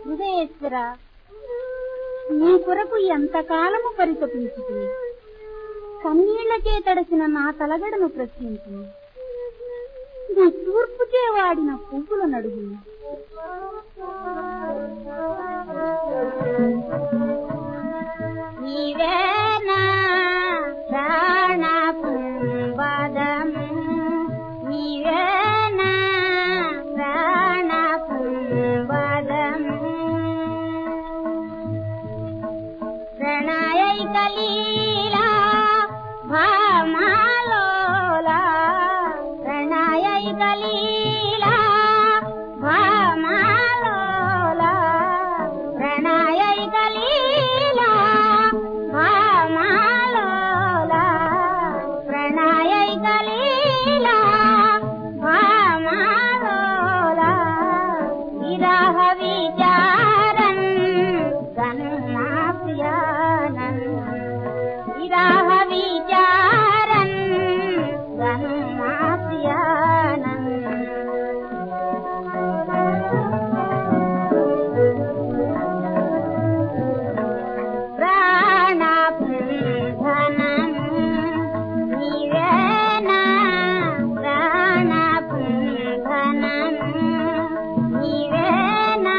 హృదయేశ్వర నీ కొరకు ఎంతకాలము పరితపించుతుంది కన్నీళ్లకే తడిసిన నా తలగడను ప్రశ్నించింది నీ తూర్పుచే వాడిన పువ్వుల నడుగు నీవేనా ప్రాణ పుంబదము నీవేనా ప్రాణ పుంబదము ప్రణయైక లీలా భామాలోలా ప్రణయైక లీలా భామాలోలా ప్రణయైక లీలా భామాలోలా ప్రణయైక లీలా భామాలోలా విరహ విచారన్ గన్నా ప్రియానన్ విరహ విచారన్ గన్నా ప్రియానన్ ప్రాణపుంధనము నీవేనా ప్రాణపుంధనము నీవేనా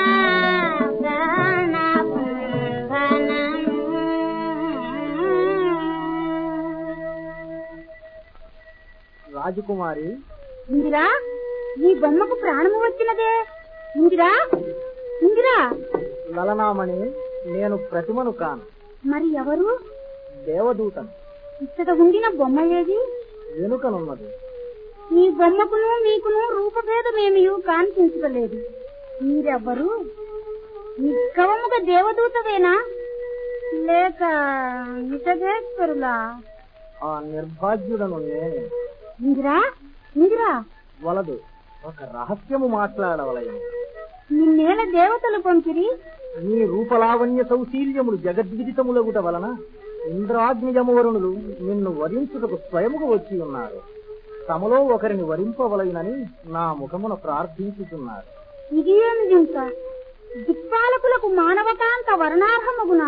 ప్రాణపుంధనము రాజకుమారి ఇందిరా ఈ బొమ్మకు ప్రాణము వచ్చినదే ఇందిరా ఇందిరా లలనామణి నేను ప్రతిమను కాను మరి ఎవరు దేవదూతను ఇచ్చట ఉండిన బొమ్మ ఏది వెనుకనున్నది మీ బొమ్మకును మీకును రూపభేదమేమియు కాన్పించలేదు మీరెవ్వరు నిష్కవముగా దేవదూతవేనా లేక నిజగేశ్వరులా ఆ నిర్భాగ్యుడను నేనే ఇందిరా ఇందిరా వలదు ఒక రహస్యము మాట్లాడవలయం నిన్నేల దేవతలు పంపిరి నీ రూపలావణ్య సౌశీల్యములు జగద్విదితములగుట వలన ఇంద్రాగ్నియమవరుణులు నిన్ను వరించుటకు స్వయముగా వచ్చి ఉన్నారు తమలో ఒకరిని వరింపవలయునని నా ముఖమున ప్రార్థించుతున్నారు ఇది ఏమి జింక దిక్పాలకులకు మానవకాంత వర్ణార్హమగునా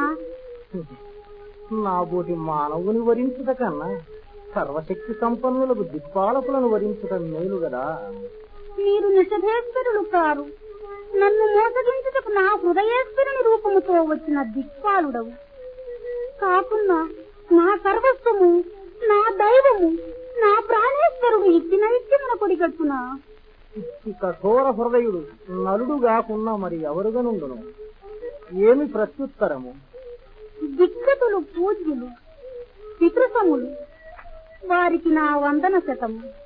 నా బోటి మానవుని వరించుట కన్నా సర్వశక్తి సంపన్నులకు దిక్పాలకులను వరించుట మేలు గదా మీరు నిషధేశ్వరులు కారు నన్ను మోసగించుటకు నా హృదయేశ్వరుని రూపముతో వచ్చిన దిక్పాలుడవు కాకున్నా నా సర్వస్వము నా దైవము నా ప్రాణేశ్వరుడు ఇచ్చిన ఇచ్చిన కొడిగట్టునా ఇట్టి కఠోర హృదయుడు నలుడు కాకున్నా మరి ఎవరుగనుండును ఏమి ప్రత్యుత్తరము దిక్కతులు పూజ్యులు పితృసములు వారికి నా వందన శతము